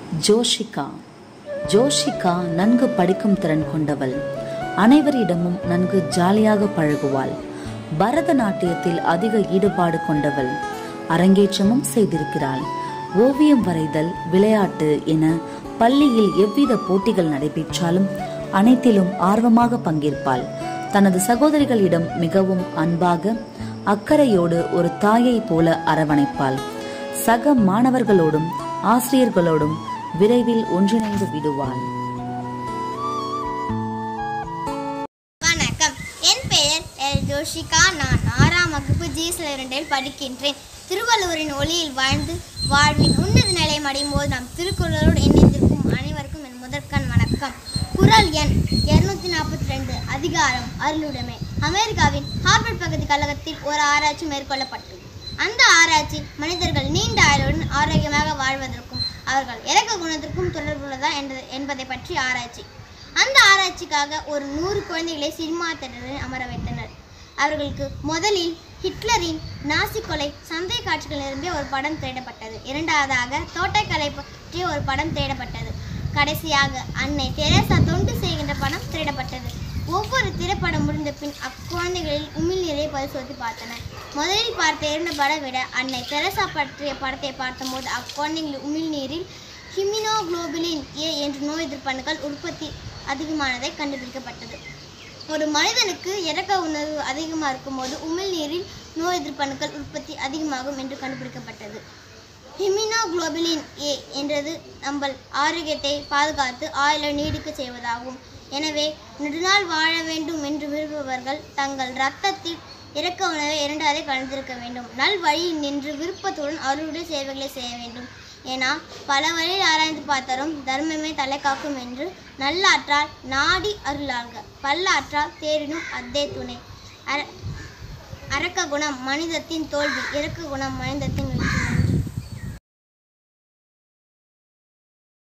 ஜோஷிகா ஜோஷிகா நன்கு படிக்கும் திறன் கொண்டவள் அனைவரிடமும் நன்கு ஜாலியாக பழகுவாள் பரதநாட்டியத்தில் அதிக ஈடுபாடு கொண்டவள் அரங்கேற்றமும் செய்திருக்கிறாள் ஓவியம் வரைதல் விளையாட்டு என பள்ளியில் எவ்வித போட்டிகள் நடைபெற்றாலும் அனைத்திலும் ஆர்வமாக பங்கேற்பாள் தனது சகோதரிகளிடம் மிகவும் அன்பாக அக்கறையோடு ஒரு தாயைப் போல அரவணைப்பாள் சக மாணவர்களோடும் ஆசிரியர்களோடும் விரைவில் ஒன்றிணைந்து விடுவாள் வணக்கம் என் பெயர் எல் ஜோஷிகா நான் ஆறாம் வகுப்பு ஜி இரண்டில் படிக்கின்றேன் திருவள்ளுவரின் ஒளியில் வாழ்ந்து வாழ்வின் உன்னத நிலையம் அடையும் போது நாம் திருக்குறளோடு இணைந்திருக்கும் அனைவருக்கும் என் முதற்கண் வணக்கம் குறள் எண் இருநூத்தி நாற்பத்தி ரெண்டு அதிகாரம் அருளுடைமை அமெரிக்காவின் ஹார்வர்ட் பகுதி கழகத்தில் ஒரு ஆராய்ச்சி மேற்கொள்ளப்பட்டது அந்த ஆராய்ச்சி மனிதர்கள் நீண்ட ஆயுளுடன் ஆரோக்கியமாக வாழ்வதற்கும் அவர்கள் இறக்க குணத்திற்கும் தொடர்புள்ளதா என்பது என்பதை பற்றி ஆராய்ச்சி அந்த ஆராய்ச்சிக்காக ஒரு நூறு குழந்தைகளை சினிமா தியேட்டரில் அமர வைத்தனர் அவர்களுக்கு முதலில் ஹிட்லரின் நாசி கொலை சந்தை காட்சிகள் நிரம்பிய ஒரு படம் தேடப்பட்டது இரண்டாவதாக தோட்டக்கலை பற்றிய ஒரு படம் தேடப்பட்டது கடைசியாக அன்னை தெரேசா தொண்டு செய்கின்ற படம் தேடப்பட்டது ஒவ்வொரு திரைப்படம் முடிந்த பின் அக்குழந்தைகளில் உமிழ்நீரை பரிசோதி பார்த்தனர் முதலில் பார்த்த இரண்டு படம் விட அன்னை தெரேசா பற்றிய படத்தை பார்த்தபோது அக்குழந்தைகளின் உமிழ்நீரில் ஹிமினோகுளோபிலின் ஏ என்ற நோய் எதிர்ப்பணுக்கள் உற்பத்தி அதிகமானதை கண்டுபிடிக்கப்பட்டது ஒரு மனிதனுக்கு இறக்க உணர்வு அதிகமாக இருக்கும்போது உமிழ்நீரில் நோய் எதிர்ப்பணுக்கள் உற்பத்தி அதிகமாகும் என்று கண்டுபிடிக்கப்பட்டது ஹிமினோகுளோபிலின் ஏ என்றது நம்ம ஆரோக்கியத்தை பாதுகாத்து ஆயுளை நீடிக்க செய்வதாகும் எனவே நெடுநாள் வாழ வேண்டும் என்று விரும்புபவர்கள் தங்கள் இரத்தத்தில் இறக்க உணவை இரண்டாவதை கலந்திருக்க வேண்டும் நல் வழியில் நின்று விருப்பத்துடன் அவருடைய சேவைகளை செய்ய வேண்டும் ஏன்னா பல வழியில் ஆராய்ந்து பார்த்தாலும் தர்மமே தலை காக்கும் என்று நல்லாற்றால் நாடி அருளாள்க பல்லாற்றால் தேரினும் அத்தே துணை அர அரக்க குணம் மனிதத்தின் தோல்வி இறக்க குணம் மனிதத்தின் வெற்றி